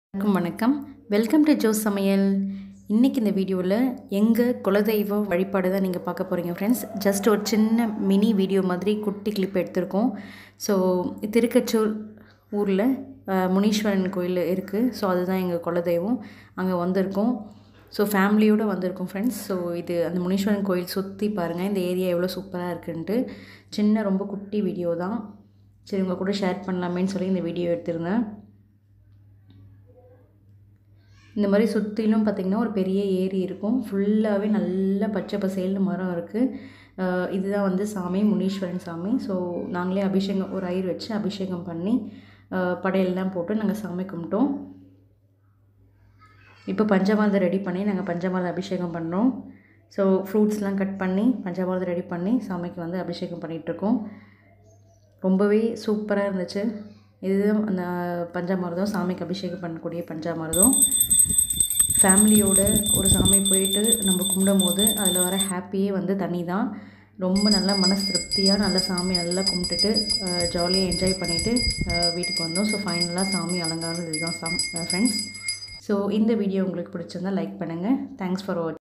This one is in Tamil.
வணக்கம் வணக்கம் வெல்கம் டு ஜோஸ் சமையல் இன்றைக்கி இந்த வீடியோவில் எங்கள் குலதெய்வ வழிபாடு தான் நீங்கள் பார்க்க போகிறீங்க ஃப்ரெண்ட்ஸ் ஜஸ்ட் ஒரு சின்ன மினி வீடியோ மாதிரி குட்டி கிளிப் எடுத்திருக்கோம் ஸோ திருக்கச்சூர் ஊரில் அஹ், முனீஸ்வரன் கோயில் இருக்குது ஸோ அதுதான் எங்கள் குலதெய்வம் அங்கே வந்திருக்கோம் ஸோ ஃபேமிலியோடு வந்திருக்கோம் ஃப்ரெண்ட்ஸ் ஸோ இது அந்த முனீஸ்வரன் கோயில் சுற்றி பாருங்கள் இந்த ஏரியா எவ்வளோ சூப்பராக இருக்குன்ட்டு சின்ன ரொம்ப குட்டி வீடியோ தான் சரி உங்கள் கூட ஷேர் பண்ணலாமேன்னு சொல்லி இந்த வீடியோ எடுத்திருந்தேன் இந்த மாதிரி சுற்றிலும் பார்த்திங்கன்னா ஒரு பெரிய ஏரி இருக்கும் ஃபுல்லாகவே நல்ல பச்சை பசேல்னு மரம் இருக்குது இதுதான் வந்து சாமி முனீஸ்வரன் சாமி ஸோ நாங்களே அபிஷேகம் ஒரு ஐயர் வச்சு அபிஷேகம் பண்ணி அஹ், படையல்லாம் போட்டு நாங்கள் சாமி கும்பிட்டோம் இப்போ பஞ்சமாதம் ரெடி பண்ணி நாங்கள் பஞ்சமாதம் அபிஷேகம் பண்ணுறோம் ஸோ ஃப்ரூட்ஸ்லாம் கட் பண்ணி பஞ்சமாதம் ரெடி பண்ணி சாமிக்கு வந்து அபிஷேகம் பண்ணிகிட்ருக்கோம் ரொம்பவே சூப்பராக இருந்துச்சு இதுதான் அந்த பஞ்சாமிர்தம் சாமிக்கு அபிஷேகம் பண்ணக்கூடிய பஞ்சாமிர்தம் ஃபேமிலியோட ஒரு சாமி போயிட்டு நம்ம கும்பிடும் போது அதில் வர ஹாப்பியே வந்து தனி தான் ரொம்ப நல்லா மனசு திருப்தியாக நல்லா சாமி நல்லா கும்பிட்டுட்டு ஜாலியாக என்ஜாய் பண்ணிவிட்டு வீட்டுக்கு வந்தோம் ஸோ ஃபைனலாக சாமி அலங்காரம் இதுதான் சாம் ஃப்ரெண்ட்ஸ் ஸோ இந்த வீடியோ உங்களுக்கு பிடிச்சிருந்தா லைக் பண்ணுங்கள் தேங்க்ஸ் ஃபார் வாட்ச்